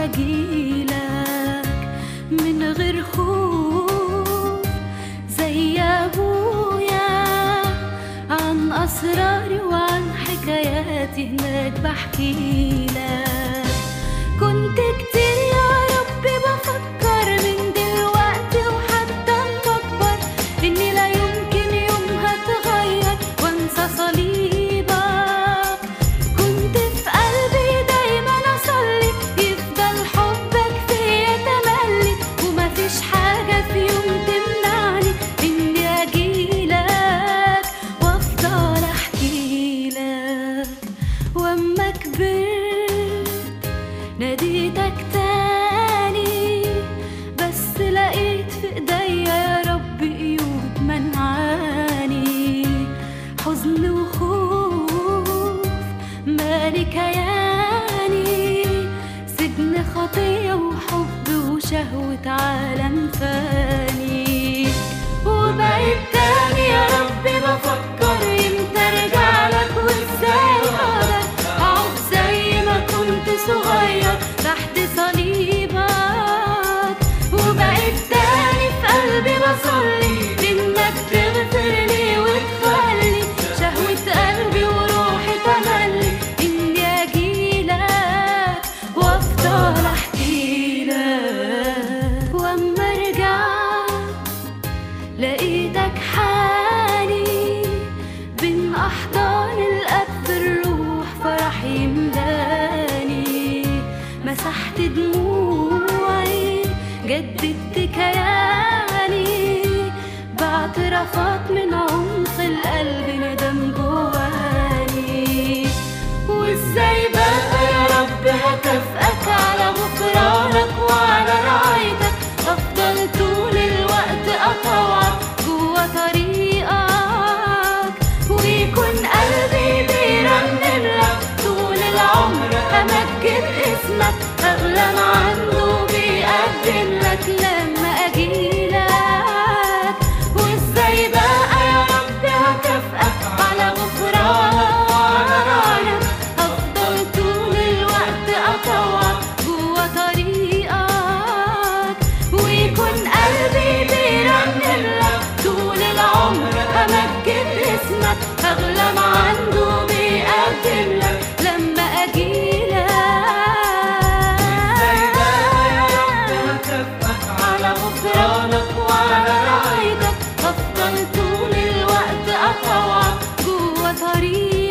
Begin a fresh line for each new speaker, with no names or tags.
واجيلك من غير خوف زي ابويا عن اسراري وعن حكاياتي هناك بحكي لك كنت كتير يا ربي بفكر من دلوقتي وحتى اما اكبر اني لا يمكن يوم هتغير وانسى صليبك كنت في قلبي دايما اصلي يفضل حبك فيا تملي ومفيش حاجه في يوم تمنعني اني اجيلك وافضل احكي لك واما كبرت ناديتك تاني بس لقيت في ايديا يا رب قيود منعاني حزن وخوف مالي كياني سجن خطية وحب وشهوة عالم فاني وبقيت تاني يا ربي بفكر امتى ارجع لك وازاي اقدر اقعد زي ما كنت صغير تحت صليبك وبقيت تاني في قلبي بصلي انك تغفر لي وتخلي شهوة قلبي وروحي تملي اني اجيلك وافضل احكي لك واما رجعت لقيتك حالي بين أحضان الأب في الروح فرح يملاني مسحت دموعي جددت كياني باعترافات من عمق القلب ندم جواني وازاي بقى يا رب هكافئك على غفرانك وعلى رعايتك افضل طول الوقت اطوعك جوا طريقك ويكون قلبي بيرنم لك طول العمر امجد اسمك اغلى ما عنده بيقدم لك لما اجيلك وازاي بقى يا رب هكافئك على غفرانك وعلى رعايتك افضل طول الوقت اطوعك جوا طريقك ويكون قلبي بيرنم لك طول العمر امجد اسمك اغلى ما عنده بيقدم لك لما اجيلك على غفرانك وعلى رعايتك افضل طول الوقت اطوعك جوا طريقك